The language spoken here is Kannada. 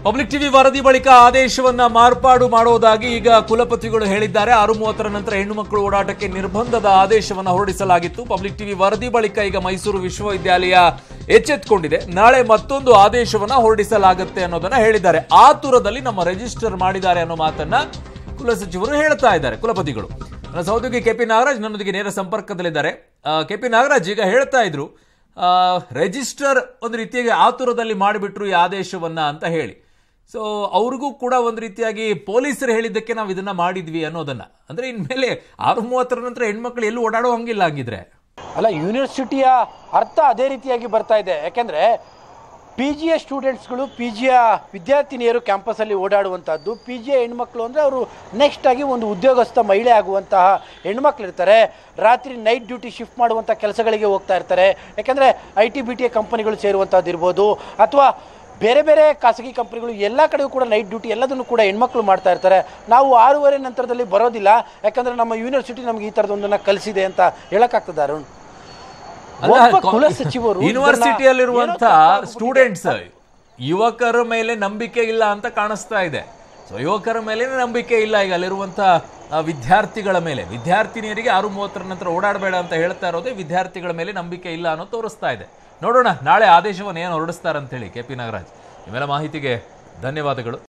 ಪಬ್ಲಿಕ್ ಟಿವಿ ವರದಿ ಬಳಿಕ ಆದೇಶವನ್ನ ಮಾರ್ಪಾಡು ಮಾಡೋದಾಗಿ ಈಗ ಕುಲಪತಿಗಳು ಹೇಳಿದ್ದಾರೆ ಆರು ಮೂವತ್ತರ ನಂತರ ಹೆಣ್ಣು ಮಕ್ಕಳು ಓಡಾಟಕ್ಕೆ ನಿರ್ಬಂಧದ ಆದೇಶವನ್ನ ಹೊರಡಿಸಲಾಗಿತ್ತು ಪಬ್ಲಿಕ್ ಟಿವಿ ವರದಿ ಬಳಿಕ ಈಗ ಮೈಸೂರು ವಿಶ್ವವಿದ್ಯಾಲಯ ಎಚ್ಚೆತ್ತುಕೊಂಡಿದೆ ನಾಳೆ ಮತ್ತೊಂದು ಆದೇಶವನ್ನ ಹೊರಡಿಸಲಾಗುತ್ತೆ ಅನ್ನೋದನ್ನ ಹೇಳಿದ್ದಾರೆ ಆತುರದಲ್ಲಿ ನಮ್ಮ ರಿಜಿಸ್ಟರ್ ಮಾಡಿದ್ದಾರೆ ಅನ್ನೋ ಮಾತನ್ನ ಕುಲಸಚಿವರು ಹೇಳ್ತಾ ಇದ್ದಾರೆ ಕುಲಪತಿಗಳು ನನ್ನ ಸಹೋದ್ಯೋಗಿ ಕೆಪಿ ನಾಗರಾಜ್ ನನ್ನೊಂದಿಗೆ ನೇರ ಸಂಪರ್ಕದಲ್ಲಿದ್ದಾರೆ ಕೆಪಿ ನಾಗರಾಜ್ ಈಗ ಹೇಳ್ತಾ ಇದ್ರು ಆ, ರಿಜಿಸ್ಟರ್ ಒಂದು ರೀತಿಯಾಗಿ ಆತುರದಲ್ಲಿ ಮಾಡಿಬಿಟ್ರು ಈ ಆದೇಶವನ್ನ ಅಂತ ಹೇಳಿ ಸೊ ಅವ್ರಿಗೂ ಕೂಡ ಒಂದು ರೀತಿಯಾಗಿ ಪೊಲೀಸರು ಹೇಳಿದ್ದಕ್ಕೆ ನಾವು ಇದನ್ನ ಮಾಡಿದ್ವಿ ಅನ್ನೋದನ್ನ ಅಂದ್ರೆ ಇನ್ಮೇಲೆ ಆರು ಮೂವತ್ತರ ನಂತರ ಹೆಣ್ಮಕ್ಳು ಎಲ್ಲೂ ಓಡಾಡೋ ಹಂಗಿಲ್ಲ ಹಂಗಿದ್ರೆ ಅಲ್ಲ ಯೂನಿವರ್ಸಿಟಿಯ ಅರ್ಥ ಅದೇ ರೀತಿಯಾಗಿ ಬರ್ತಾ ಇದೆ ಯಾಕೆಂದರೆ ಪಿ ಜಿಯ ಸ್ಟೂಡೆಂಟ್ಸ್ಗಳು ಪಿ ಜಿಯ ವಿದ್ಯಾರ್ಥಿನಿಯರು ಕ್ಯಾಂಪಸಲ್ಲಿ ಓಡಾಡುವಂಥದ್ದು ಪಿ ಜಿಯ ಹೆಣ್ಮಕ್ಳು ಅಂದರೆ ಅವರು ನೆಕ್ಸ್ಟ್ ಆಗಿ ಒಂದು ಉದ್ಯೋಗಸ್ಥ ಮಹಿಳೆ ಆಗುವಂತಹ ಹೆಣ್ಮಕ್ಳು ಇರ್ತಾರೆ ರಾತ್ರಿ ನೈಟ್ ಡ್ಯೂಟಿ ಶಿಫ್ಟ್ ಮಾಡುವಂಥ ಕೆಲಸಗಳಿಗೆ ಹೋಗ್ತಾ ಇರ್ತಾರೆ ಯಾಕೆಂದರೆ ಐ ಟಿ ಬಿ ಟಿಯ ಕಂಪನಿಗಳು ಸೇರುವಂಥದ್ದು ಇರ್ಬೋದು ಅಥವಾ ಬೇರೆ ಬೇರೆ ಖಾಸಗಿ ಕಂಪನಿಗಳು ಎಲ್ಲ ಕಡೆಗೂ ಕೂಡ ನೈಟ್ ಡ್ಯೂಟಿ ಎಲ್ಲದನ್ನು ಕೂಡ ಹೆಣ್ಮಕ್ಳು ಮಾಡ್ತಾ ಇರ್ತಾರೆ ನಾವು ಆರೂವರೆ ನಂತರದಲ್ಲಿ ಬರೋದಿಲ್ಲ ಯಾಕಂದರೆ ನಮ್ಮ ಯೂನಿವರ್ಸಿಟಿ ನಮಗೆ ಈ ಥರದೊಂದನ್ನು ಕಲಿಸಿದೆ ಅಂತ ಹೇಳೋಕ್ಕಾಗ್ತದೆ ಅರುಣ್ ಒಬ್ಬ ಕುಲ ಸಚಿವರು ಇದನ್ನ ಯೂನಿವರ್ಸಿಟಿಯಲ್ಲಿರುವಂತ ಏನೋ ತಪ್ಪಾಗ್ಬಿಟ್ಟಿದೆ. ಸ್ಟೂಡೆಂಟ್ಸ್ ಯುವಕರ ಮೇಲೆ ನಂಬಿಕೆ ಇಲ್ಲ ಅಂತ ಕಾಣಿಸ್ತಾ ಇದೆ ಸೊ ಯುವಕರ ಮೇಲೆ ನಂಬಿಕೆ ಇಲ್ಲ ಈಗ ಅಲ್ಲಿರುವಂತ ಆ, ವಿದ್ಯಾರ್ಥಿಗಳ ಮೇಲೆ ವಿದ್ಯಾರ್ಥಿನಿಯರಿಗೆ ಆರು ಮೂವತ್ತರ ನಂತರ ಓಡಾಡಬೇಡ ಅಂತ ಹೇಳ್ತಾ ಇರೋದೇ ವಿದ್ಯಾರ್ಥಿಗಳ ಮೇಲೆ ನಂಬಿಕೆ ಇಲ್ಲ ಅನ್ನೋ ತೋರಿಸ್ತಾ ಇದೆ ನೋಡೋಣ ನಾಳೆ ಆದೇಶವನ್ನು ಏನು ಹೊರಡಿಸ್ತಾರಂತೇಳಿ ಕೆ ಪಿ ನಾಗರಾಜ್ ನಿಮ್ಮೆಲ್ಲ ಮಾಹಿತಿಗೆ ಧನ್ಯವಾದಗಳು